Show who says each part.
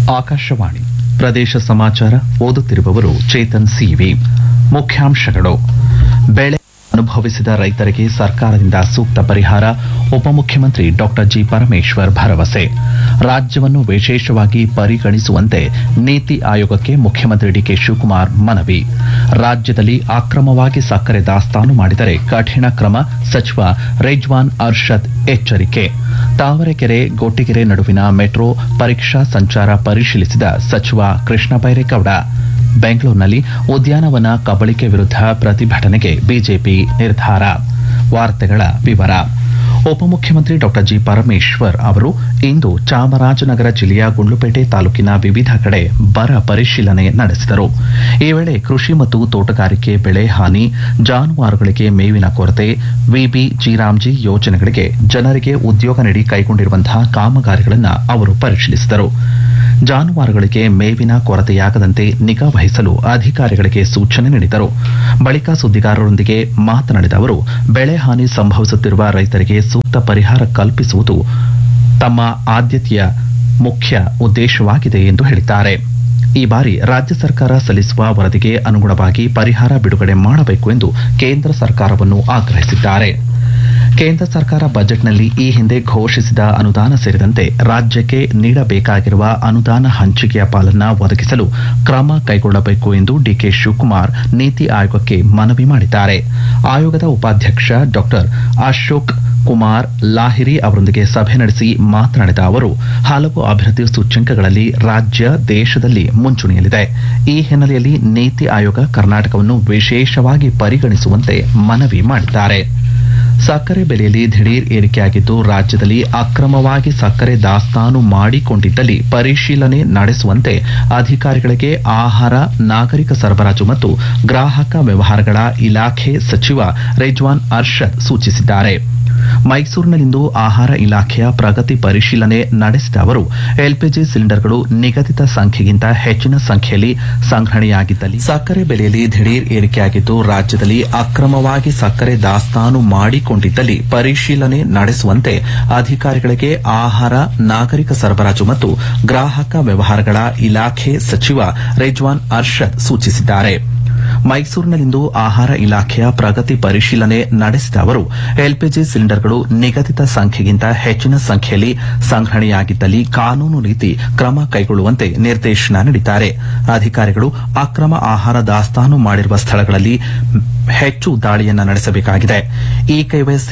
Speaker 1: ಆಕಾಶವಾಣಿ ಪ್ರದೇಶ ಸಮಾಚಾರ ಓದುತ್ತಿರುವವರು ಚೇತನ್ ಸಿವಿ ಮುಖ್ಯಾಂಶಗಳು ಬೆಳೆ ಅನುಭವಿಸಿದ ರೈತರಿಗೆ ಸರ್ಕಾರದಿಂದ ಸೂಕ್ತ ಪರಿಹಾರ ಉಪಮುಖ್ಯಮಂತ್ರಿ ಡಾಕ್ಟರ್ ಜಿ ಪರಮೇಶ್ವರ್ ಭರವಸೆ ರಾಜ್ಯವನ್ನು ವಿಶೇಷವಾಗಿ ಪರಿಗಣಿಸುವಂತೆ ನೀತಿ ಆಯೋಗಕ್ಕೆ ಮುಖ್ಯಮಂತ್ರಿ ಡಿಕೆ ಶಿವಕುಮಾರ್ ಮನವಿ ರಾಜ್ಯದಲ್ಲಿ ಅಕ್ರಮವಾಗಿ ಸಕ್ಕರೆ ದಾಸ್ತಾನು ಮಾಡಿದರೆ ಕಠಿಣ ಕ್ರಮ ಸಚಿವ ರೇಜ್ವಾನ್ ಅರ್ಷದ್ ಎಚ್ಚರಿಕೆ ತಾವರೆಕೆರೆ ಗೊಟ್ಟಿಗೆರೆ ನಡುವಿನ ಮೆಟ್ರೋ ಪರೀಕ್ಷಾ ಸಂಚಾರ ಪರಿಶೀಲಿಸಿದ ಸಚಿವ ಕೃಷ್ಣ ಬೈರೇಗೌಡ ಬೆಂಗಳೂರಿನಲ್ಲಿ ಉದ್ಯಾನವನ ಕಬಳಿಕೆ ವಿರುದ್ಧ ಪ್ರತಿಭಟನೆಗೆ ಬಿಜೆಪಿ ನಿರ್ಧಾರ ವಾರ್ತೆಗಳ ವಿವರ ಉಪಮುಖ್ಯಮಂತ್ರಿ ಡಾಕ್ಟರ್ ಜಿ ಪರಮೇಶ್ವರ್ ಅವರು ಇಂದು ಚಾಮರಾಜನಗರ ಜಿಲ್ಲೆಯ ಗುಂಡ್ಲುಪೇಟೆ ತಾಲೂಕಿನ ವಿವಿಧ ಕಡೆ ಬರ ಪರಿಶೀಲನೆ ನಡೆಸಿದರು ಈ ವೇಳೆ ಕೃಷಿ ಮತ್ತು ತೋಟಗಾರಿಕೆ ಬೆಳೆ ಹಾನಿ ಜಾನುವಾರುಗಳಿಗೆ ಮೇವಿನ ಕೊರತೆ ವಿಬಿ ಜಿರಾಮ್ಜಿ ಯೋಜನೆಗಳಿಗೆ ಜನರಿಗೆ ಉದ್ಯೋಗ ನೀಡಿ ಕೈಗೊಂಡಿರುವಂತಹ ಕಾಮಗಾರಿಗಳನ್ನು ಅವರು ಪರಿಶೀಲಿಸಿದರು ಜಾನುವಾರುಗಳಿಗೆ ಮೇವಿನ ಕೊರತೆಯಾಗದಂತೆ ನಿಗಾ ವಹಿಸಲು ಅಧಿಕಾರಿಗಳಿಗೆ ಸೂಚನೆ ನೀಡಿದರು ಬಳಿಕ ಸುದ್ದಿಗಾರರೊಂದಿಗೆ ಮಾತನಾಡಿದ ಅವರು ಬೆಳೆ ಹಾನಿ ಸಂಭವಿಸುತ್ತಿರುವ ರೈತರಿಗೆ ಸೂಕ್ತ ಪರಿಹಾರ ಕಲ್ಪಿಸುವುದು ತಮ್ಮ ಆದ್ಯತೆಯ ಮುಖ್ಯ ಉದ್ದೇಶವಾಗಿದೆ ಎಂದು ಹೇಳಿದ್ದಾರೆ ಈ ಬಾರಿ ರಾಜ್ಯ ಸರ್ಕಾರ ಸಲ್ಲಿಸುವ ವರದಿಗೆ ಅನುಗುಣವಾಗಿ ಪರಿಹಾರ ಬಿಡುಗಡೆ ಮಾಡಬೇಕು ಎಂದು ಕೇಂದ್ರ ಸರ್ಕಾರವನ್ನು ಆಗ್ರಹಿಸಿದ್ದಾರೆ ಕೇಂದ್ರ ಸರ್ಕಾರ ಬಜೆಟ್ನಲ್ಲಿ ಈ ಹಿಂದೆ ಘೋಷಿಸಿದ ಅನುದಾನ ಸೇರಿದಂತೆ ರಾಜ್ಯಕ್ಕೆ ನೀಡಬೇಕಾಗಿರುವ ಅನುದಾನ ಹಂಚಿಕೆಯ ಪಾಲನ್ನ ಒದಗಿಸಲು ಕ್ರಮ ಕೈಗೊಳ್ಳಬೇಕು ಎಂದು ಡಿಕೆ ಶಿವಕುಮಾರ್ ನೀತಿ ಆಯೋಗಕ್ಕೆ ಮನವಿ ಮಾಡಿದ್ದಾರೆ ಆಯೋಗದ ಉಪಾಧ್ಯಕ್ಷ ಡಾಕ್ಟರ್ ಅಶೋಕ್ ಕುಮಾರ್ ಲಾಹಿರಿ ಅವರೊಂದಿಗೆ ಸಭೆ ನಡೆಸಿ ಮಾತನಾಡಿದ ಅವರು ಹಲವು ಅಭಿವೃದ್ಧಿ ಸೂಚ್ಯಂಕಗಳಲ್ಲಿ ರಾಜ್ಯ ದೇಶದಲ್ಲಿ ಮುಂಚೂಣಿಯಲ್ಲಿದೆ ಈ ಹಿನ್ನೆಲೆಯಲ್ಲಿ ನೀತಿ ಆಯೋಗ ಕರ್ನಾಟಕವನ್ನು ವಿಶೇಷವಾಗಿ ಪರಿಗಣಿಸುವಂತೆ ಮನವಿ ಮಾಡಿದ್ದಾರೆ ಸಕ್ಕರೆ ಬೆಲೆಯಲ್ಲಿ ದಿಢೀರ್ ಏರಿಕೆಯಾಗಿದ್ದು ರಾಜ್ಯದಲ್ಲಿ ಅಕ್ರಮವಾಗಿ ಸಕ್ಕರೆ ದಾಸ್ತಾನು ಮಾಡಿಕೊಂಡಿದ್ದಲ್ಲಿ ಪರಿಶೀಲನೆ ನಡೆಸುವಂತೆ ಅಧಿಕಾರಿಗಳಿಗೆ ಆಹಾರ ನಾಗರಿಕ ಸರಬರಾಜು ಮತ್ತು ಗ್ರಾಹಕ ವ್ಯವಹಾರಗಳ ಇಲಾಖೆ ಸಚಿವ ರೇಜ್ವಾನ್ ಅರ್ಷದ್ ಸೂಚಿಸಿದ್ದಾರೆ ಮೈಸೂರಿನಲ್ಲಿಂದು ಆಹಾರ ಇಲಾಖೆಯ ಪ್ರಗತಿ ಪರಿಶೀಲನೆ ನಡೆಸಿದ ಅವರು ಎಲ್ಪಿಜಿ ಸಿಲಿಂಡರ್ಗಳು ನಿಗದಿತ ಸಂಖ್ಯೆಗಿಂತ ಹೆಚ್ಚಿನ ಸಂಖ್ಯೆಯಲ್ಲಿ ಸಂಗ್ರಹಣೆಯಾಗಿದ್ದಲ್ಲಿ ಸಕ್ಕರೆ ಬೆಲೆಯಲ್ಲಿ ದಿಢೀರ್ ಏರಿಕೆಯಾಗಿದ್ದು ರಾಜ್ಯದಲ್ಲಿ ಅಕ್ರಮವಾಗಿ ಸಕ್ಕರೆ ದಾಸ್ತಾನು ಮಾಡಿಕೊಂಡಿದ್ದಲ್ಲಿ ಪರಿಶೀಲನೆ ನಡೆಸುವಂತೆ ಅಧಿಕಾರಿಗಳಿಗೆ ಆಹಾರ ನಾಗರಿಕ ಸರಬರಾಜು ಮತ್ತು ಗ್ರಾಹಕ ವ್ಯವಹಾರಗಳ ಇಲಾಖೆ ಸಚಿವ ರೇಜ್ವಾನ್ ಅರ್ಷದ್ ಸೂಚಿಸಿದ್ದಾರೆ ಮೈಸೂರಿನಲ್ಲಿಂದು ಆಹಾರ ಇಲಾಖೆಯ ಪ್ರಗತಿ ಪರಿಶೀಲನೆ ನಡೆಸಿದ ಅವರು ಎಲ್ಪಿಜಿ ಸಿಲಿಂಡರ್ಗಳು ನಿಗದಿತ ಸಂಖ್ಯೆಗಿಂತ ಹೆಚ್ಚಿನ ಸಂಖ್ಯೆಯಲ್ಲಿ ಸಂಗ್ರಹಣೆಯಾಗಿದ್ದಲ್ಲಿ ಕಾನೂನು ರೀತಿ ಕ್ರಮ ಕೈಗೊಳ್ಳುವಂತೆ ನಿರ್ದೇಶನ ನೀಡಿದ್ದಾರೆ ಅಧಿಕಾರಿಗಳು ಅಕ್ರಮ ಆಹಾರ ದಾಸ್ತಾನು ಮಾಡಿರುವ ಸ್ಥಳಗಳಲ್ಲಿ ಹೆಚ್ಚು ದಾಳಿಯನ್ನ ನಡೆಸಬೇಕಾಗಿದೆ ಈ ಕೈವಸಿ